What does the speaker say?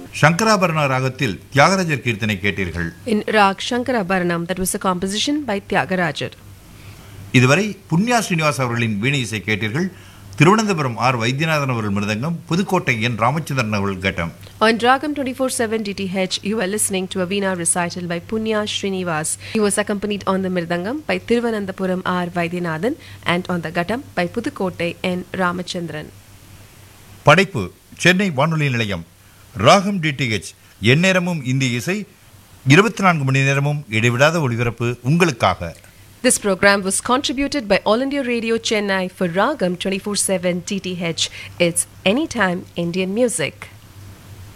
சங்கராபரண ராகத்தில் தியாகராஜர் கீர்த்தனை கேட்டீர்கள் In Rag Shankarabharanam, that was a composition by Tyagarajar. இதுவரை புண்ணியா ஸ்ரீனிவாஸ் அவர்களின் வீணை இசை கேட்டீர்கள் திருவனந்தபுரம் ஆர் வைத்தியநாதன் அவர்கள் மிருதங்கம் புதுக்கோட்டை என் ராமச்சந்திரன் அவர்கள் கட்டம் On Dragam 24-7 DTH, you are listening to a Veena recital by Punya Srinivas. He was accompanied on the Mirdangam by Thiruvananthapuram R. Vaidyanathan and on the Gattam by Pudukkottai N. Ramachandran. படைப்பு சென்னை வானொலி நிலையம் ராகம் DTH எந்நேரமும் இந்திய இசை இருபத்தி நான்கு மணி நேரமும் இடைவிடாத ஒளிபரப்பு உங்களுக்காக This program was contributed by All India Radio Chennai for Ragam 24-7 DTH. It's Anytime Indian Music.